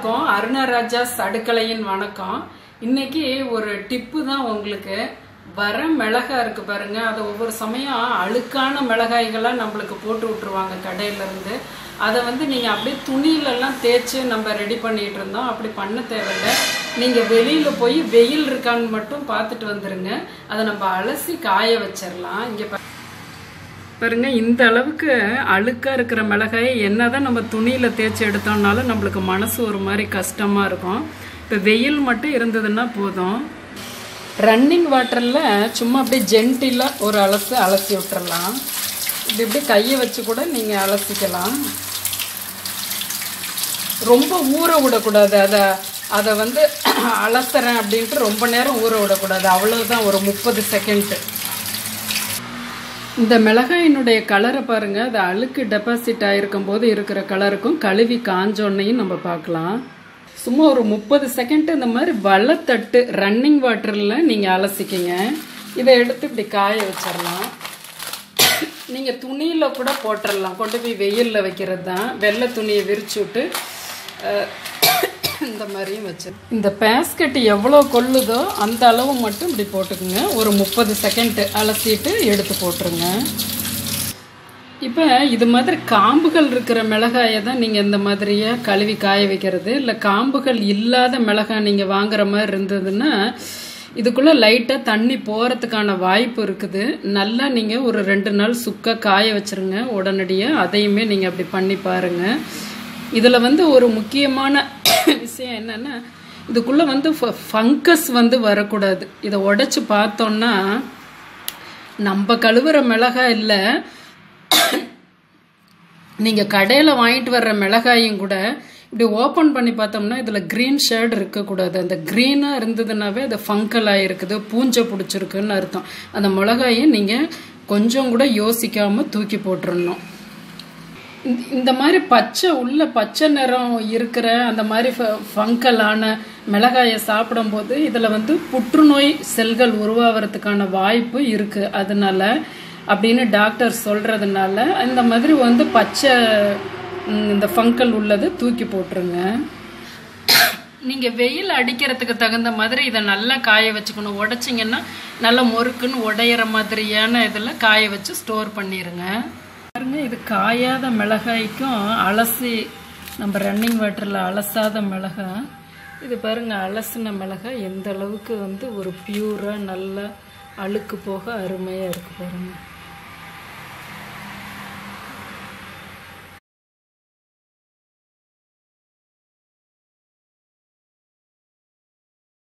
எல்லாருக்கும் அருணராஜாஸ் அடுக்கலையின் வணக்கம் இன்னைக்கு ஒரு டிப்பு தான் உங்களுக்கு வர மிளகாய் இருக்கு பாருங்க அதை ஒவ்வொரு சமயம் அழுக்கான மிளகாய்களா நம்மளுக்கு போட்டு விட்டுருவாங்க கடையில இருந்து அதை வந்து நீங்க அப்படியே துணியில எல்லாம் தேய்ச்சி நம்ம ரெடி பண்ணிட்டு இருந்தோம் அப்படி பண்ண தேவையில்ல நீங்க வெளியில போய் வெயில் இருக்கான்னு மட்டும் பார்த்துட்டு வந்துருங்க அதை நம்ம அலசி காய வச்சிடலாம் இங்க பா- பாருங்க இந்த அளவுக்கு அழுக்கா இருக்கிற மிளகாயை என்னதான் நம்ம துணியில தேய்ச்சி எடுத்தோம்னாலும் நம்மளுக்கு மனசு ஒரு மாதிரி கஷ்டமா இருக்கும் இப்போ வெயில் மட்டும் இருந்ததுன்னா போதும் ரன்னிங் வாட்டர்ல சும்மா அப்படியே ஜென்டிலா ஒரு அலசு அலசி விட்டுறலாம் இப்படி இப்படி கையை வச்சு கூட நீங்க அலசிக்கலாம் ரொம்ப ஊற விடக்கூடாது அதை அதை வந்து அலசுறேன் அப்படின்ட்டு ரொம்ப நேரம் ஊற விடக்கூடாது அவ்வளவுதான் ஒரு முப்பது செகண்ட் இந்த மிளகாயினுடைய கலரை பாருங்க அது அழுக்கு டெபாசிட் ஆயிருக்கும் போது இருக்கிற கலருக்கும் கழுவி காஞ்சோன்னையும் நம்ம பார்க்கலாம் சும்மா ஒரு முப்பது செகண்ட் இந்த மாதிரி வளத்தட்டு ரன்னிங் வாட்டர்ல நீங்க அலசிக்கிங்க இதை எடுத்து இப்படி காய வச்சிடலாம் நீங்க துணியில கூட போட்டுடலாம் கொண்டு போய் வெயில்ல வைக்கிறது தான் வெள்ளை துணியை விரிச்சு விட்டு அஹ், இந்த மாதிரியும் வச்சு இந்த பேஸ்கெட் எவ்வளோ கொள்ளுதோ அந்த அளவு மட்டும் இப்படி போட்டுக்குங்க ஒரு முப்பது செகண்ட் அலசிட்டு எடுத்து போட்டுருங்க இப்போ இது மாதிரி காம்புகள் இருக்கிற மிளகாயை தான் நீங்கள் இந்த மாதிரியே கழுவி காய வைக்கிறது இல்லை காம்புகள் இல்லாத மிளகாய் நீங்கள் வாங்குற மாதிரி இருந்ததுன்னா இதுக்குள்ளே லைட்டாக தண்ணி போகிறதுக்கான வாய்ப்பு இருக்குது நல்லா நீங்கள் ஒரு ரெண்டு நாள் சுக்க காய வச்சிருங்க உடனடியாக அதையுமே நீங்கள் அப்படி பண்ணி பாருங்கள் இதில் வந்து ஒரு முக்கியமான விஷயம் என்னன்னா இதுக்குள்ளே வந்து ஃபங்கஸ் வந்து வரக்கூடாது இதை உடைச்சு பார்த்தோம்னா நம்ம கழுவுற மிளகாய் இல்லை நீங்கள் கடையில் வாங்கிட்டு வர்ற மிளகாயும் கூட இப்படி ஓப்பன் பண்ணி பார்த்தோம்னா இதில் க்ரீன் ஷேட் இருக்கக்கூடாது அந்த க்ரீனாக இருந்ததுனாவே அது ஃபங்கல் ஆகிருக்குது பூஞ்சை பிடிச்சிருக்குன்னு அர்த்தம் அந்த மிளகாயை நீங்கள் கொஞ்சம் கூட யோசிக்காமல் தூக்கி போட்டுறணும் இந்த- இந்த மாதிரி பச்சை உள்ள பச்சை நிறம் இருக்கிற அந்த மாதிரி ஃப- ஃபங்கலான மிளகாயை சாப்பிடும்போது இதில் வந்து புற்றுநோய் செல்கள் உருவாகிறதுக்கான வாய்ப்பு இருக்கு அதனால அப்படின்னு டாக்டர் சொல்றதுனால இந்த மாதிரி வந்து பச்சை ம், இந்த ஃபங்கல் உள்ளது தூக்கி போட்டுருங்க நீங்க வெயில் அடிக்கிறதுக்கு தகுந்த மாதிரி இதை நல்லா காய வச்சுக்கணும் உடைச்சிங்கன்னா நல்லா மொறுக்குன்னு உடையிற மாதிரியான இதில் காய வச்சு ஸ்டோர் பண்ணிடுங்க பாருங்க இது காயாத மிளகாய்க்கும் அலசி நம்ம ரன்னிங் வாட்டரில் அலசாத மிளகாய் இது பாருங்க அலசின மிளகாய் எந்த அளவுக்கு வந்து ஒரு பியூராக நல்ல அழுக்கு போக அருமையாக இருக்கு பாருங்க